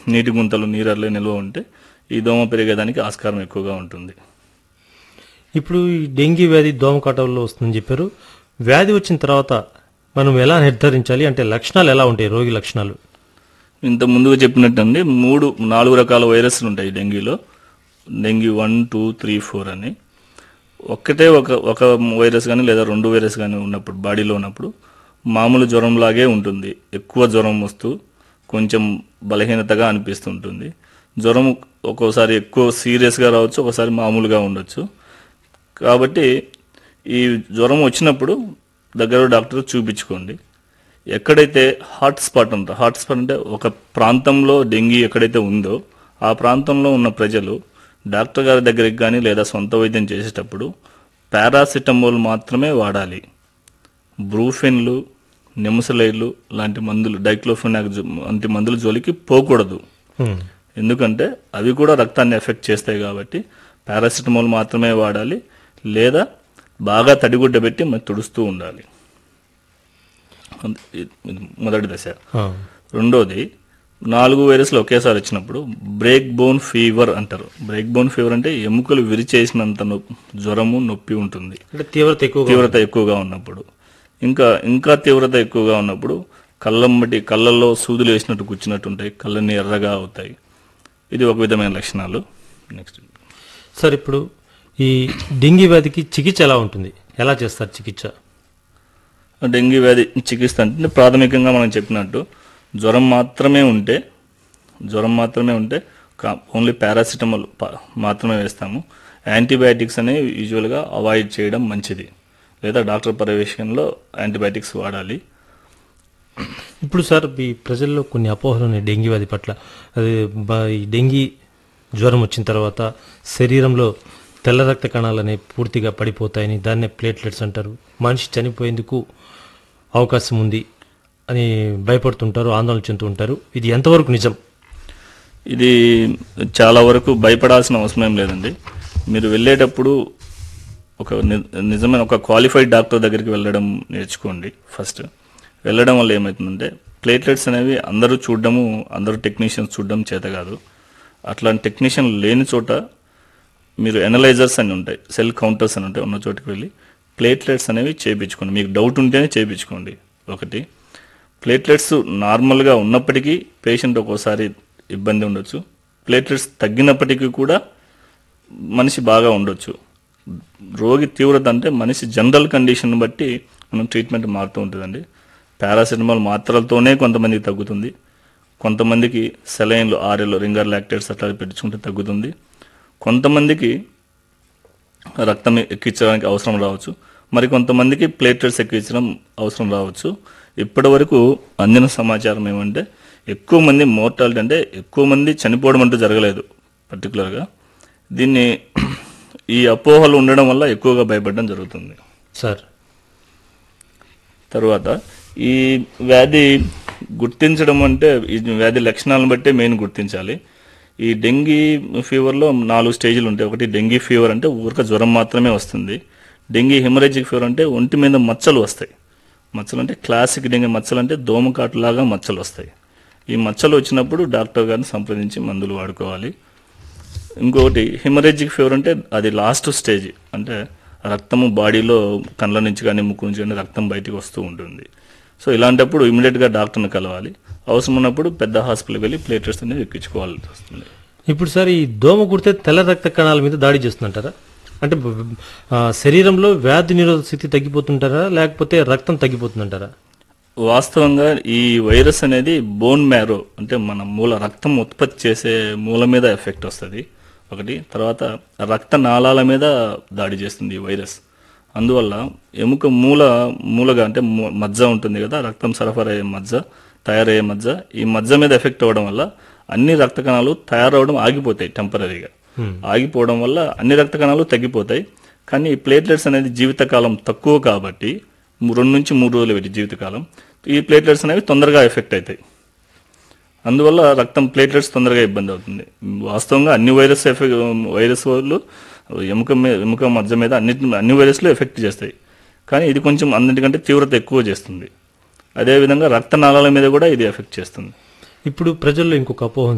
నీటి గుంతలు నీరల్లే నిల్వ ఉంటే ఈ దోమ పెరిగేదానికి ఆస్కారం ఎక్కువగా ఉంటుంది ఇప్పుడు ఈ డెంగీ వ్యాధి దోమకాటంలో వస్తుందని చెప్పారు వ్యాధి వచ్చిన తర్వాత మనం ఎలా నిర్ధారించాలి అంటే లక్షణాలు ఎలా ఉంటాయి రోగి లక్షణాలు ఇంత ముందుగా చెప్పినట్టండి మూడు నాలుగు రకాల వైరస్లు ఉంటాయి డెంగీలో dengue one two three four అని ఒక్కటే ఒక ఒక వైరస్ కానీ లేదా రెండు వైరస్ కానీ ఉన్నప్పుడు బాడీలో ఉన్నప్పుడు మామూలు జ్వరంలాగే ఉంటుంది ఎక్కువ జ్వరం వస్తూ కొంచెం బలహీనతగా అనిపిస్తుంటుంది జ్వరం ఒక్కోసారి ఎక్కువ సీరియస్గా రావచ్చు ఒకసారి మామూలుగా ఉండొచ్చు కాబట్టి ఈ జ్వరం వచ్చినప్పుడు దగ్గర డాక్టర్ చూపించుకోండి ఎక్కడైతే హాట్ స్పాట్ ఉంటుందో హాట్ స్పాట్ అంటే ఒక ప్రాంతంలో డెంగీ ఎక్కడైతే ఉందో ఆ ప్రాంతంలో ఉన్న ప్రజలు డాక్టర్ గారి దగ్గరికి కానీ లేదా సొంత వైద్యం చేసేటప్పుడు పారాసిటమోల్ మాత్రమే వాడాలి బ్రూఫెన్లు నెముసలైడ్లు లాంటి మందులు డైక్లోఫెనాక్ జో- వంటి మందుల జోలికి పోకూడదు హ్మ్. ఎందుకంటే అవి కూడా రక్తాన్ని ఎఫెక్ట్ చేస్తాయి కాబట్టి పారాసిటమాల్ మాత్రమే వాడాలి లేదా బాగా తడిగుడ్డ పెట్టి మరి తుడుస్తూ ఉండాలి అంత- ఇది మొదటి దశ ఆ. రెండోది నాలుగు వైరస్లు ఒకేసారి వచ్చినప్పుడు బ్రేక్ బోన్ ఫీవర్ అంటారు బ్రేక్ బోన్ ఫీవర్ అంటే ఎముకలు విరిచేసినంత నొప్పి జ్వరము నొప్పి ఉంటుంది అంటే తీవ్రత ఎక్కువగా తీవ్రత ఎక్కువగా ఉన్నప్పుడు ఇంకా ఇంకా తీవ్రత ఎక్కువగా ఉన్నప్పుడు కళ్ళమ్మటి కళ్ళల్లో సూదులు వేసినట్టు కూర్చున్నట్టు ఉంటాయి కళ్ళని ఎర్రగా అవుతాయి ఇది ఒక విధమైన లక్షణాలు నెక్స్ట్ సార్ ఇప్పుడు ఈ డెంగీ వ్యాధికి చికిత్స ఎలా ఉంటుంది ఎలా చేస్తారు చికిత్స డెంగీ వ్యాధి చికిత్స అంటే ప్రాథమికంగా మనం చెప్పినట్టు జ్వరం మాత్రమే ఉంటే జ్వరం మాత్రమే ఉంటే కా- ఓన్లీ పారాసిటమాల్ ప- మాత్రమే వేస్తాము యాంటీబయాటిక్స్ అనేవి యూజువల్గా అవాయిడ్ చేయడం మంచిది లేదా డాక్టర్ పర్యవేక్షణలో యాంటీబయాటిక్స్ వాడాలి ఇప్పుడు సార్ ఈ ప్రజల్లో కొన్ని అపోహలు ఉన్నాయి డెంగీ వ్యాధి పట్ల అది బ- ఈ డెంగీ జ్వరం వచ్చిన తర్వాత శరీరంలో తెల్ల రక్త కణాలు అనేవి పూర్తిగా పడిపోతాయని దాన్నే ప్లేట్లెట్స్ అంటారు మనిషి చనిపోయేందుకు అవకాశం ఉంది అని భయపడుతుంటారు ఆందోళన చెందుతూ ఉంటారు ఇది ఎంతవరకు నిజం ఇది చాలా వరకు భయపడాల్సిన అవసరం ఏం లేదండి మీరు వెళ్ళేటప్పుడు ఒక ని- నిజమైన ఒక క్వాలిఫైడ్ డాక్టర్ దగ్గరికి వెళ్ళడం నేర్చుకోండి ఫస్ట్ వెళ్ళడం వల్ల ఏమవుతుందంటే ప్లేట్లెట్స్ అనేవి అందరూ చూడడము అందరూ టెక్నీషియన్స్ చూడడం చేత కాదు అట్లాంటి టెక్నీషియన్ లేని చోట మీరు ఎనలైజర్స్ అని ఉంటాయి సెల్ కౌంటర్స్ అని ఉంటాయి ఉన్న చోటుకి వెళ్ళి ప్లేట్లెట్స్ అనేవి చేయించుకోండి మీకు డౌట్ ఉంటేనే చేయించుకోండి ఒకటి ప్లేట్లెట్స్ నార్మల్గా ఉన్నప్పటికీ పేషెంట్ ఒక్కోసారి ఇబ్బంది ఉండొచ్చు ప్లేట్లెట్స్ తగ్గినప్పటికీ కూడా మనిషి బాగా ఉండొచ్చు రోగి తీవ్రత అంటే మనిషి జనరల్ కండిషన్ బట్టి మనం ట్రీట్మెంట్ మారుతూ ఉంటుందండి పారాసిటమాల్ మాత్రలతోనే కొంతమందికి తగ్గుతుంది కొంతమందికి సెలైన్లు ఆర్ఎల్ రింగర్ లాక్టేట్స్ అట్లా పెట్టించుకుంటే తగ్గుతుంది కొంతమందికి రక్తం ఎక్కించడానికి అవసరం రావచ్చు మరి కొంతమందికి ప్లేట్లెట్స్ ఎక్కించడం అవసరం రావచ్చు ఇప్పటి వరకు అందిన సమాచారం ఏమంటే ఎక్కువ మంది మోర్టాలిటీ అంటే ఎక్కువ మంది చనిపోవడం అంటూ జరగలేదు పర్టికులర్గా దీన్ని ఈ అపోహలు ఉండడం వల్ల ఎక్కువగా భయపడడం జరుగుతుంది సార్ తర్వాత ఈ వ్యాధి గుర్తించడం అంటే ఈ వ్యాధి లక్షణాలను బట్టే మెయిన్ గుర్తించాలి ఈ డెంగీ ఫీవర్లో నాలుగు స్టేజ్లు ఉంటాయి ఒకటి డెంగీ ఫీవర్ అంటే ఊరిక జ్వరం మాత్రమే వస్తుంది డెంగీ హెమరేజిక్ ఫీవర్ అంటే ఒంటి మీద మచ్చలు వస్తాయి మచ్చలు అంటే క్లాసిక్ డెంగీ మచ్చలు అంటే దోమకాటులాగా మచ్చలు వస్తాయి ఈ మచ్చలు వచ్చినప్పుడు డాక్టర్ గారిని సంప్రదించి మందులు వాడుకోవాలి ఇంకొకటి హిమరేజిక్ ఫీవర్ అంటే అది లాస్ట్ స్టేజ్ అంటే రక్తము బాడీలో కళ్ళ నుంచి కానీ ముక్కు నుంచి కానీ రక్తం బయటికి వస్తూ ఉంటుంది సో ఇలాంటప్పుడు ఇమీడియట్గా డాక్టర్ని కలవాలి అవసరం ఉన్నప్పుడు పెద్ద హాస్పిటల్కి వెళ్ళి ప్లేటెట్స్ అనేది ఎక్కించుకోవాల్సి వస్తుంది ఇప్పుడు సార్ ఈ దోమ కుడితే తెల్ల రక్త కణాల మీద దాడి చేస్తుందంటారా అంటే బ- ఆ, శరీరంలో వ్యాధి నిరోధక శక్తి తగ్గిపోతుంటారా లేకపోతే రక్తం తగ్గిపోతుందంటారా వాస్తవంగా ఈ వైరస్ అనేది బోన్ మ్యారో అంటే మన మూల రక్తం ఉత్పత్తి చేసే మూల మీద ఎఫెక్ట్ వస్తుంది ఒకటి తర్వాత రక్త నాళాల మీద దాడి చేస్తుంది ఈ వైరస్ అందువల్ల ఎముక మూల మూలగా అంటే ము- మజ్జ ఉంటుంది కదా రక్తం సరఫరా అయ్యే మజ్జ తయారయ్యే మజ్జ ఈ మజ్జ మీద ఎఫెక్ట్ అవ్వడం వల్ల అన్ని రక్త కణాలు తయారవడం ఆగిపోతాయి టెంపరీగా ఆగిపోవడం వల్ల అన్ని రక్త కణాలు తగ్గిపోతాయి కానీ ఈ ప్లేట్లెట్స్ అనేది జీవితకాలం తక్కువ కాబట్టి ము- రెండు నుంచి మూడు రోజులు పెట్టి జీవితకాలం ఈ ప్లేట్లెట్స్ అనేవి తొందరగా ఎఫెక్ట్ అవుతాయి అందువల్ల రక్తం ప్లేట్లెట్స్ తొందరగా ఇబ్బంది అవుతుంది వాస్తవంగా అన్ని వైరస్ ఎఫెక్ట్ వైరస్ వాళ్ళు ఎముక మీద ఎముక మధ్య మీద అన్నిటి అన్ని వైరస్లు ఎఫెక్ట్ చేస్తాయి కానీ ఇది కొంచెం అన్నిటికంటే తీవ్రత ఎక్కువ చేస్తుంది అదేవిధంగా రక్తనాళాల మీద కూడా ఇది ఎఫెక్ట్ చేస్తుంది ఇప్పుడు ప్రజల్లో ఇంకొక అపోహ